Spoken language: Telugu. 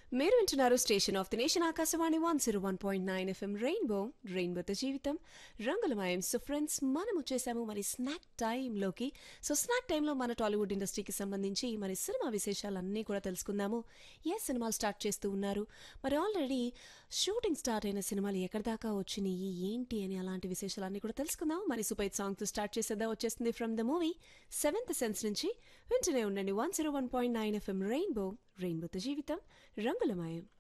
మీరు వింటున్నారు station of the nation Akashvani one zero one point nine F M rainbow రెయిన్బోతో జీవితం రంగులమయం సో ఫ్రెండ్స్ మనం వచ్చేసాము మరి స్నాక్ టైంలోకి సో స్నాక్ టైంలో మన టాలీవుడ్ ఇండస్ట్రీకి సంబంధించి మరి సినిమా విశేషాలన్నీ కూడా తెలుసుకుందాము ఏ సినిమాలు స్టార్ట్ చేస్తూ ఉన్నారు మరి ఆల్రెడీ షూటింగ్ స్టార్ట్ అయిన సినిమాలు ఎక్కడి దాకా వచ్చినాయి ఏంటి అని అలాంటి విశేషాలన్నీ కూడా తెలుసుకుందాం మరి సూపర్ హిట్ సాంగ్తో స్టార్ట్ చేసేదా వచ్చేస్తుంది from the movie seventh sense నుంచి వింటూనే ఉండండి one zero one point nine F M rainbow రెయిన్బోతో జీవితం రంగులమయం